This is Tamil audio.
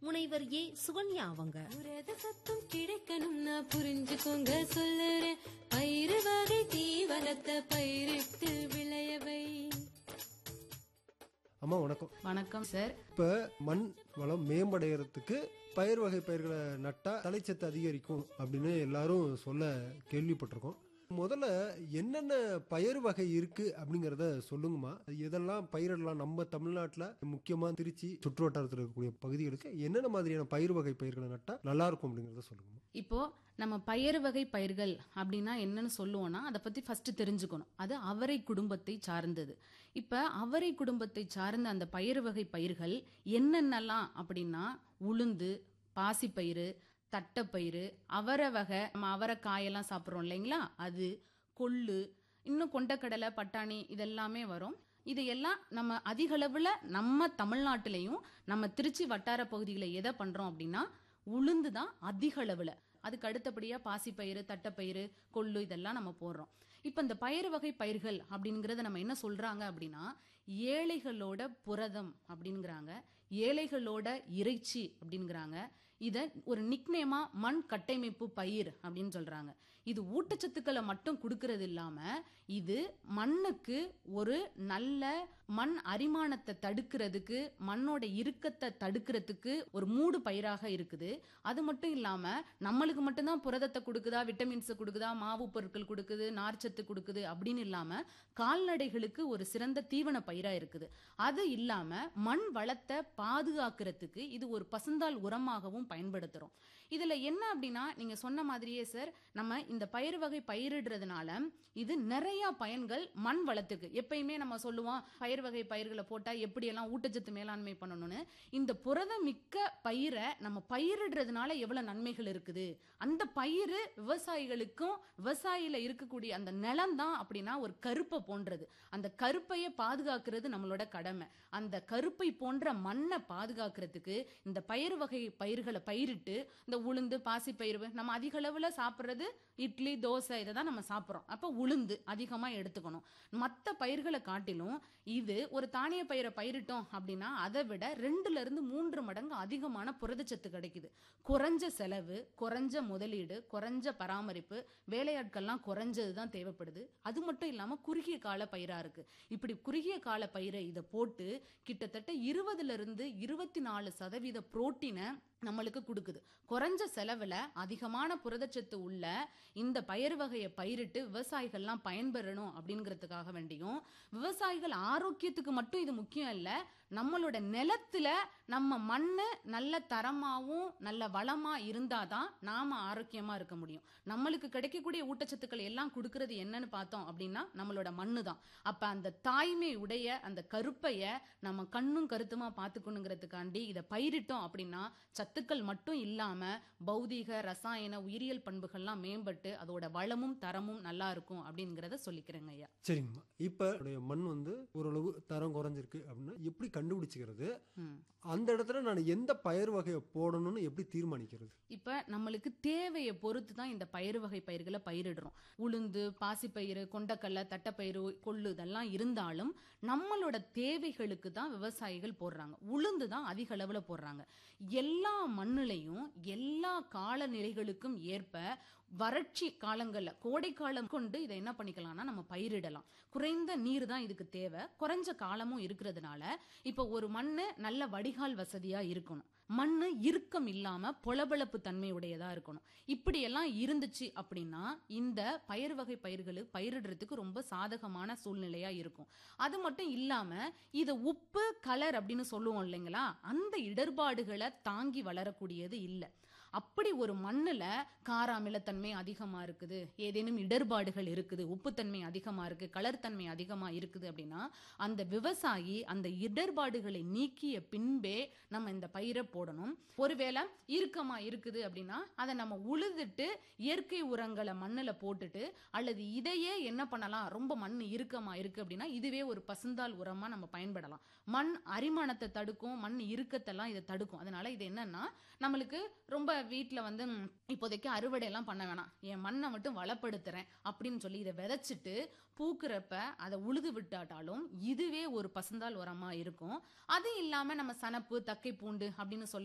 முனைவர் ஏ சுகன்யா அவங்க புரத சத்தம் கிடைக்கணும்னா புரிஞ்சுக்கோங்க சொல்லுறேன் பயிறு வகை தீவனத்தை பயிரிட்டு விளையவை அம்மா வணக்கம் வணக்கம் சார் இப்ப மண் வளம் மேம்படைகிறதுக்கு பயிர் வகை பயிர்களை நட்டா தலைச்சத்து அதிகரிக்கும் அப்படின்னு எல்லாரும் சொல்ல கேள்விப்பட்டிருக்கோம் முதல்ல என்னென்ன பயிர் வகை இருக்கு அப்படிங்கறத சொல்லுங்கம்மா அது எதெல்லாம் பயிரிடலாம் நம்ம தமிழ்நாட்டுல முக்கியமா திருச்சி சுற்று வட்டாரத்தில் இருக்கக்கூடிய பகுதிகளுக்கு என்னென்ன மாதிரியான பயிர் வகை பயிர்களை நட்டா நல்லா இருக்கும் அப்படிங்கறத சொல்லுங்கம்மா இப்போ நம்ம பயறு வகை பயிர்கள் அப்படின்னா என்னன்னு சொல்லுவோம்னா அதை பத்தி ஃபர்ஸ்ட் தெரிஞ்சுக்கணும் அது அவரை குடும்பத்தை சார்ந்தது இப்ப அவரை குடும்பத்தை சார்ந்த அந்த பயறு வகை பயிர்கள் என்னென்னலாம் அப்படின்னா உளுந்து பாசிப்பயிறு தட்டைப்பயிறு அவரை வகை நம்ம அவரைக்காயெல்லாம் சாப்பிட்றோம் இல்லைங்களா அது கொள்ளு இன்னும் கொண்டக்கடலை பட்டாணி இதெல்லாமே வரும் இதையெல்லாம் நம்ம அதிக அளவில் நம்ம தமிழ்நாட்டிலையும் நம்ம திருச்சி வட்டார பகுதிகளை எதை பண்றோம் அப்படின்னா உளுந்து தான் அதிக அளவில் அதுக்கு அடுத்தபடியா பாசிப்பயிறு தட்டைப்பயிறு கொள்ளு இதெல்லாம் நம்ம போடுறோம் இப்போ இந்த பயிர் வகை பயிர்கள் அப்படிங்கிறத நம்ம என்ன சொல்றாங்க அப்படின்னா ஏழைகளோட புரதம் அப்படிங்கிறாங்க ஏழைகளோட இறைச்சி அப்படிங்கிறாங்க இதை ஒரு நிக்னேமா மண் கட்டமைப்பு பயிர் அப்படின்னு சொல்றாங்க இது ஊட்டச்சத்துக்களை மட்டும் கொடுக்கறது இல்லாம இது மண்ணுக்கு ஒரு நல்ல மண் அரிமானத்தை தடுக்கிறதுக்கு மண்ணோட இறுக்கத்தை தடுக்கிறதுக்கு ஒரு மூடு பயிராக இருக்குது அது மட்டும் இல்லாம நம்மளுக்கு மட்டும்தான் புரதத்தை கொடுக்குதா விட்டமின்ஸ் கொடுக்குதா மாவு பொருட்கள் கொடுக்குது நார்ச்சத்து கொடுக்குது அப்படின்னு இல்லாம கால்நடைகளுக்கு ஒரு சிறந்த தீவன பயிரா இருக்குது அது இல்லாம மண் வளத்தை பாதுகாக்கிறதுக்கு இது ஒரு பசுந்தாள் உரமாகவும் பயன்படுத்துறோம் இதுல என்ன அப்படின்னா நீங்க சொன்ன மாதிரியே சார் நம்ம இந்த பயிர் வகை பயிரிடுறதுனால இது நிறைய பயன்கள் மண் வளத்துக்கு எப்பயுமே நம்ம சொல்லுவோம் பயிர் வகை பயிர்களை போட்டா எப்படியெல்லாம் ஊட்டச்சத்து மேலாண்மை பண்ணணும்னு இந்த புரதம் மிக்க பயிரை நம்ம பயிரிடுறதுனால எவ்வளவு நன்மைகள் இருக்குது அந்த பயிர் விவசாயிகளுக்கும் விவசாயில இருக்கக்கூடிய அந்த நிலம் தான் அப்படின்னா ஒரு கருப்பை போன்றது அந்த கருப்பையை பாதுகாக்கிறது நம்மளோட கடமை அந்த கருப்பை போன்ற மண்ணை பாதுகாக்கிறதுக்கு இந்த பயிர் வகை பயிர்களை பயிரிட்டு இந்த உளுந்து பாசி பயிர் நம்ம அதிக அளவுல சாப்பிடுறது இட்லி தோசை இதை தான் நம்ம சாப்பிட்றோம் அப்போ உளுந்து அதிகமா எடுத்துக்கணும் மற்ற பயிர்களை காட்டிலும் இது ஒரு தானிய பயிரை பயிரிட்டோம் அப்படின்னா அதை விட ரெண்டுல இருந்து மூன்று மடங்கு அதிகமான புரதச்சத்து கிடைக்குது குறைஞ்ச செலவு குறைஞ்ச முதலீடு குறைஞ்ச பராமரிப்பு வேலையாட்கள்லாம் குறைஞ்சது தான் தேவைப்படுது அது மட்டும் இல்லாம குறுகிய கால பயிரா இருக்கு இப்படி குறுகிய கால பயிரை இதை போட்டு கிட்டத்தட்ட இருபதுல இருந்து இருபத்தி நாலு சதவீத புரோட்டீனை நம்மளுக்கு கொடுக்குது குறைஞ்ச செலவுல அதிகமான புரதச்சத்து உள்ள இந்த பயிர் வகையை பயிரிட்டு விவசாயிகள்லாம் பயன்பெறணும் அப்படிங்கிறதுக்காக வேண்டியும் விவசாயிகள் ஆரோக்கியத்துக்கு மட்டும் இது முக்கியம் இல்ல நம்மளோட நிலத்துல நம்ம மண்ணு நல்ல தரமாவும் நல்ல வளமா இருந்தாதான் நாம ஆரோக்கியமா இருக்க முடியும் நம்மளுக்கு கிடைக்கக்கூடிய ஊட்டச்சத்துக்கள் எல்லாம் கொடுக்கறது என்னன்னு பார்த்தோம் அப்படின்னா நம்மளோட மண்ணு தான் அப்ப அந்த தாய்மை உடைய அந்த கருப்பைய நம்ம கண்ணும் கருத்துமா பார்த்துக்கணுங்கிறதுக்காண்டி இதை பயிரிட்டோம் அப்படின்னா சத்துக்கள் மட்டும் இல்லாம பௌதீக ரசாயன உயிரியல் பண்புகள்லாம் மேம்பட்டு அதோட வளமும் தரமும் நல்லா இருக்கும் அப்படிங்கிறத சொல்லிக்கிறேங்க ஐயா சரிங்கம்மா இப்ப உடைய மண் வந்து ஓரளவு தரம் குறைஞ்சிருக்கு அப்படின்னா எப்படி கண்டுபிடிச்சுக்கிறது அந்த இடத்துல நான் எந்த பயிர் வகையை போடணும்னு எப்படி தீர்மானிக்கிறது இப்ப நம்மளுக்கு தேவையை பொறுத்து தான் இந்த பயிர் வகை பயிர்களை பயிரிடுறோம் உளுந்து பாசிப்பயிறு கொண்டக்கடலை தட்டைப்பயிறு கொள்ளு இதெல்லாம் இருந்தாலும் நம்மளோட தேவைகளுக்கு தான் விவசாயிகள் போடுறாங்க உளுந்து தான் அதிக அளவுல போடுறாங்க எல்லா மண்ணுலையும் எல்லா காலநிலைகளுக்கும் ஏற்ப வறட்சி காலங்கள்ல கோடை காலம் கொண்டு இதை என்ன பண்ணிக்கலாம்னா நம்ம பயிரிடலாம் குறைந்த நீர் தான் இதுக்கு தேவை குறைஞ்ச காலமும் இருக்கிறதுனால இப்ப ஒரு மண்ணு நல்ல வடிகால் வசதியா இருக்கணும் மண்ணு இறுக்கம் இல்லாம பொலபளப்பு தன்மை உடையதா இருக்கணும் இப்படி எல்லாம் இருந்துச்சு அப்படின்னா இந்த பயிர் வகை பயிர்கள் பயிரிடுறதுக்கு ரொம்ப சாதகமான சூழ்நிலையா இருக்கும் அது மட்டும் இல்லாம இத உப்பு கலர் அப்படின்னு சொல்லுவோம் இல்லைங்களா அந்த இடர்பாடுகளை தாங்கி வளரக்கூடியது இல்லை அப்படி ஒரு மண்ணுல கார அமிலத்தன்மை அதிகமா இருக்குது ஏதேனும் இடர்பாடுகள் இருக்குது உப்புத்தன்மை அதிகமா இருக்கு கலர் தன்மை அதிகமா இருக்குது அப்படின்னா அந்த விவசாயி அந்த இடர்பாடுகளை நீக்கிய பின்பே நம்ம இந்த பயிரை போடணும் ஒருவேளை இறுக்கமா இருக்குது அப்படின்னா அதை நம்ம உழுதுட்டு இயற்கை உரங்களை மண்ணுல போட்டுட்டு அல்லது இதையே என்ன பண்ணலாம் ரொம்ப மண் இறுக்கமா இருக்கு அப்படின்னா இதுவே ஒரு பசுந்தாள் உரமா நம்ம பயன்படலாம் மண் அரிமானத்தை தடுக்கும் மண் இறுக்கத்தெல்லாம் இதை தடுக்கும் அதனால இது என்னன்னா நம்மளுக்கு ரொம்ப வீட்ல வந்து ம், இப்போதைக்கு அறுவடை எல்லாம் பண்ண வேணாம் என் மண்ணை மட்டும் வளப்படுத்துறேன் அப்படின்னு சொல்லி இதை விதைச்சிட்டு பூக்குறப்ப அதை உழுது விட்டாட்டாலும் இதுவே ஒரு பசுந்தாள் உரமா இருக்கும் அது இல்லாம நம்ம சனப்பு தக்கை பூண்டு அப்படின்னு சொல்லி